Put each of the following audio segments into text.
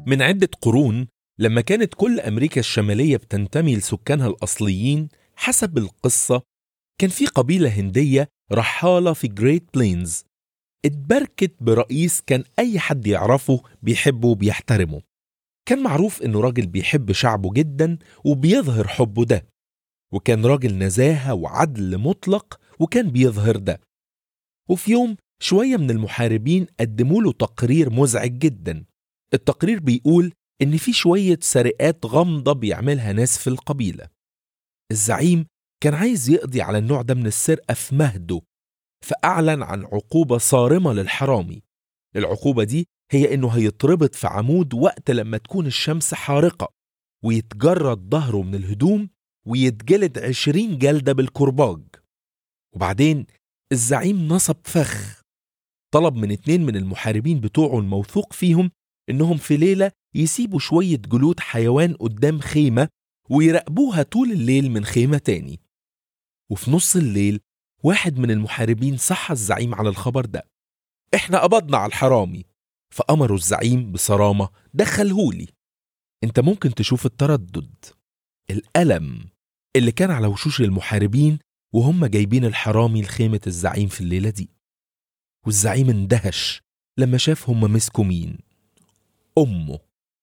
من عدة قرون لما كانت كل أمريكا الشمالية بتنتمي لسكانها الأصليين حسب القصة كان في قبيلة هندية رحالة في جريت بلينز اتبركت برئيس كان أي حد يعرفه بيحبه وبيحترمه كان معروف إنه راجل بيحب شعبه جدا وبيظهر حبه ده وكان راجل نزاهة وعدل مطلق وكان بيظهر ده وفي يوم شوية من المحاربين قدموا له تقرير مزعج جدا التقرير بيقول إن في شوية سرقات غامضة بيعملها ناس في القبيلة الزعيم كان عايز يقضي على النوع ده من السرقة في مهده فأعلن عن عقوبة صارمة للحرامي العقوبة دي هي إنه هيتربط في عمود وقت لما تكون الشمس حارقة ويتجرد ظهره من الهدوم ويتجلد عشرين جلدة بالكرباج وبعدين الزعيم نصب فخ طلب من اتنين من المحاربين بتوعه الموثوق فيهم إنهم في ليلة يسيبوا شوية جلود حيوان قدام خيمة ويراقبوها طول الليل من خيمة تاني وفي نص الليل واحد من المحاربين صح الزعيم على الخبر ده احنا قبضنا على الحرامي فأمروا الزعيم بصرامة دخلهولي انت ممكن تشوف التردد الألم اللي كان على وشوش المحاربين وهم جايبين الحرامي لخيمة الزعيم في الليلة دي والزعيم اندهش لما شاف هم مسكوا مين أمه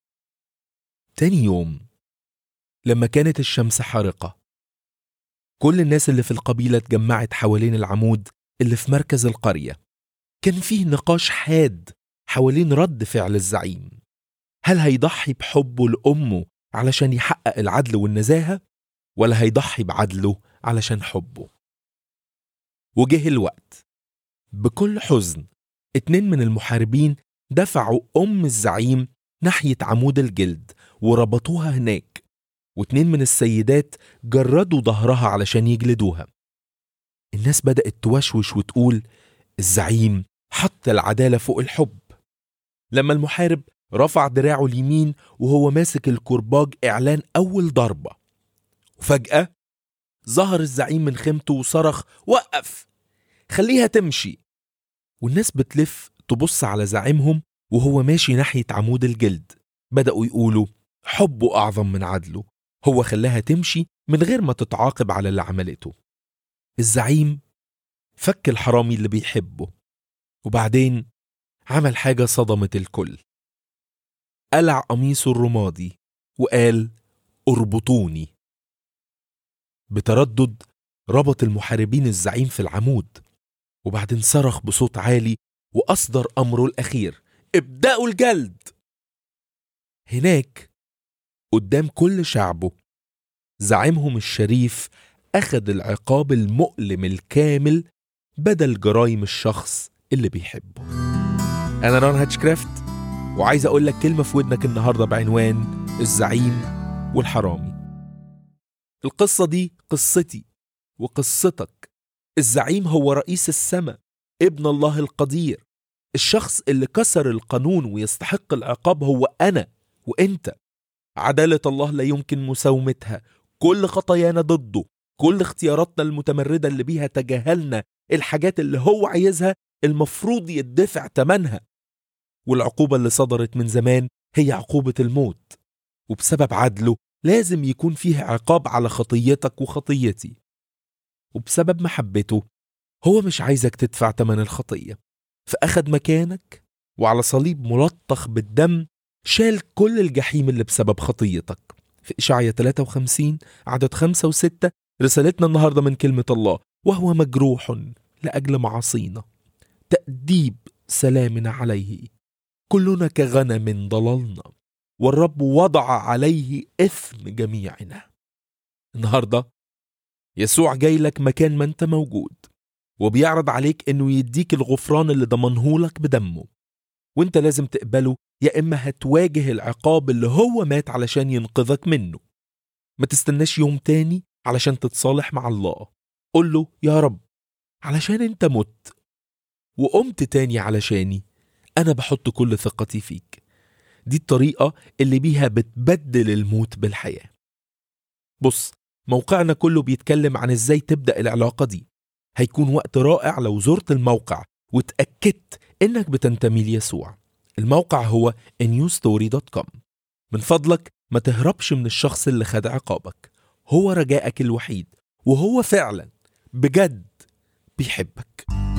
تاني يوم لما كانت الشمس حارقة كل الناس اللي في القبيلة اتجمعت حوالين العمود اللي في مركز القرية كان فيه نقاش حاد حوالين رد فعل الزعيم هل هيضحي بحبه لأمه علشان يحقق العدل والنزاهة ولا هيضحي بعدله علشان حبه وجه الوقت بكل حزن اتنين من المحاربين دفعوا أم الزعيم ناحية عمود الجلد وربطوها هناك واتنين من السيدات جردوا ظهرها علشان يجلدوها الناس بدأت توشوش وتقول الزعيم حط العدالة فوق الحب لما المحارب رفع دراعه اليمين وهو ماسك الكرباج إعلان أول ضربة وفجأة ظهر الزعيم من خيمته وصرخ وقف خليها تمشي والناس بتلف تبص على زعيمهم وهو ماشي ناحية عمود الجلد بدأوا يقولوا حبه أعظم من عدله هو خلاها تمشي من غير ما تتعاقب على اللي عملته الزعيم فك الحرامي اللي بيحبه وبعدين عمل حاجة صدمت الكل قلع قميصه الرمادي وقال اربطوني بتردد ربط المحاربين الزعيم في العمود وبعدين صرخ بصوت عالي وأصدر أمره الأخير ابدأوا الجلد هناك قدام كل شعبه زعيمهم الشريف أخذ العقاب المؤلم الكامل بدل جرايم الشخص اللي بيحبه أنا ران هاتشكرافت وعايز أقول لك كلمة في ودنك النهاردة بعنوان الزعيم والحرامي القصة دي قصتي وقصتك الزعيم هو رئيس السماء ابن الله القدير الشخص اللي كسر القانون ويستحق العقاب هو أنا وإنت عدالة الله لا يمكن مساومتها كل خطايانا ضده كل اختياراتنا المتمردة اللي بيها تجاهلنا الحاجات اللي هو عايزها المفروض يدفع تمنها والعقوبة اللي صدرت من زمان هي عقوبة الموت وبسبب عدله لازم يكون فيه عقاب على خطيتك وخطيتي وبسبب محبته هو مش عايزك تدفع تمن الخطية فأخد مكانك وعلى صليب ملطخ بالدم شال كل الجحيم اللي بسبب خطيتك في إشعية 53 عدد 5 و6 رسالتنا النهاردة من كلمة الله وهو مجروح لأجل معاصينا تأديب سلامنا عليه كلنا كغنم ضللنا والرب وضع عليه إثم جميعنا النهاردة يسوع جاي لك مكان ما انت موجود وبيعرض عليك انه يديك الغفران اللي ضمنهولك بدمه وانت لازم تقبله يا اما هتواجه العقاب اللي هو مات علشان ينقذك منه ما تستناش يوم تاني علشان تتصالح مع الله قل له يا رب علشان انت مت وقمت تاني علشاني انا بحط كل ثقتي فيك دي الطريقة اللي بيها بتبدل الموت بالحياة بص موقعنا كله بيتكلم عن ازاي تبدأ العلاقة دي هيكون وقت رائع لو زرت الموقع وتأكدت انك بتنتمي ليسوع الموقع هو newstory.com من فضلك ما تهربش من الشخص اللي خد عقابك هو رجائك الوحيد وهو فعلا بجد بيحبك